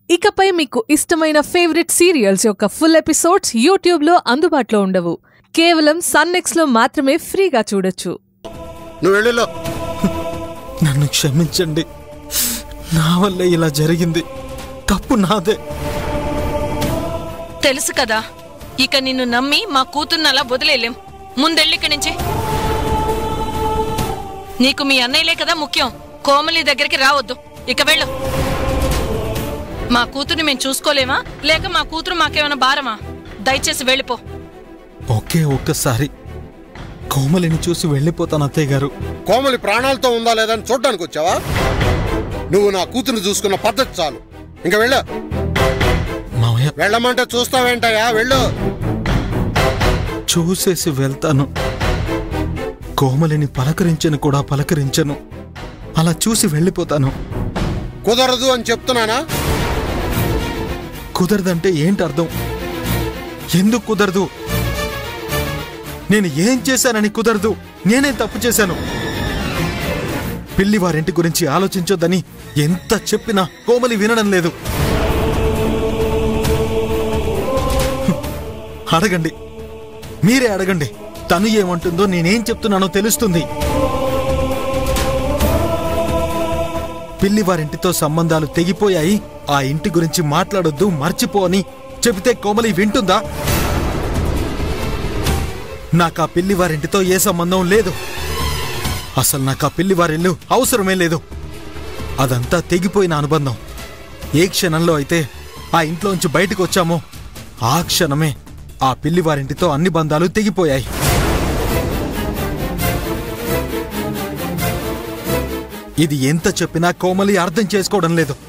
ఇకపై మీకు ఇష్టమైన ఫేవరెట్ సీరియల్స్ యొక్క ఫుల్ ఎపిసోడ్స్ యూట్యూబ్లో అందుబాటులో ఉండవు కేవలం సన్నెక్స్లో మాత్రమే ఫ్రీగా చూడొచ్చు నువ్వు వెళ్ళిలో నన్ను క్షమించండి నా వల్లే ఇలా జరిగింది తప్పు నాదే తెలుసు కదా ఇక నిన్ను నమ్మి మా కూతుర్ని అలా వదిలేలేం ముందెళ్ళి ఇక్కడి నుంచి నీకు మీ అన్నయ్యలే కదా ముఖ్యం కోమలి దగ్గరికి రావద్దు ఇక వెళ్ళు మా కూతుర్ని మేము చూసుకోలేమా లేక మా కూతురు మాకేమైనా భారమా దయచేసి వెళ్ళిపో ఒకే ఒక్కసారి కోమలిని చూసి వెళ్ళిపోతాను అత్తయ్య గారు కోమలి ప్రాణాలతో ఉందా లేదా అని చూడడానికి వచ్చావా నువ్వు నా కూతురు చూసుకున్న పద్ధతి చాలు ఇంకా వెళ్ళు మావయ్య వెళ్ళమంటే చూస్తావేంటయ్యా వెళ్ళు చూసేసి వెళ్తాను కోమలిని పలకరించను కూడా పలకరించను అలా చూసి వెళ్ళిపోతాను కుదరదు అని చెప్తున్నానా కుదరదంటే ఏంటి అర్థం ఎందుకు కుదరదు నేను ఏం చేశానని కుదరదు నేనే తప్పు చేశాను పిల్లి వారింటి గురించి ఆలోచించొద్దని ఎంత చెప్పినా కోమలి వినడం లేదు అడగండి మీరే అడగండి తను ఏమంటుందో నేనేం చెప్తున్నానో తెలుస్తుంది పిల్లి వారింటితో సంబంధాలు తెగిపోయాయి ఆ ఇంటి గురించి మాట్లాడొద్దు మర్చిపో అని చెబితే కోమలి వింటుందా నాకు ఆ పిల్లి వారింటితో ఏ సంబంధం లేదు అసలు నాకు ఆ పిల్లి వారిల్లు అవసరమే లేదు అదంతా తెగిపోయిన అనుబంధం ఏ క్షణంలో అయితే ఆ ఇంట్లోంచి బయటకు వచ్చామో ఆ క్షణమే ఆ పిల్లి వారింటితో అన్ని బంధాలు తెగిపోయాయి ఇది ఎంత చెప్పినా కోమలి అర్థం చేసుకోవడం లేదు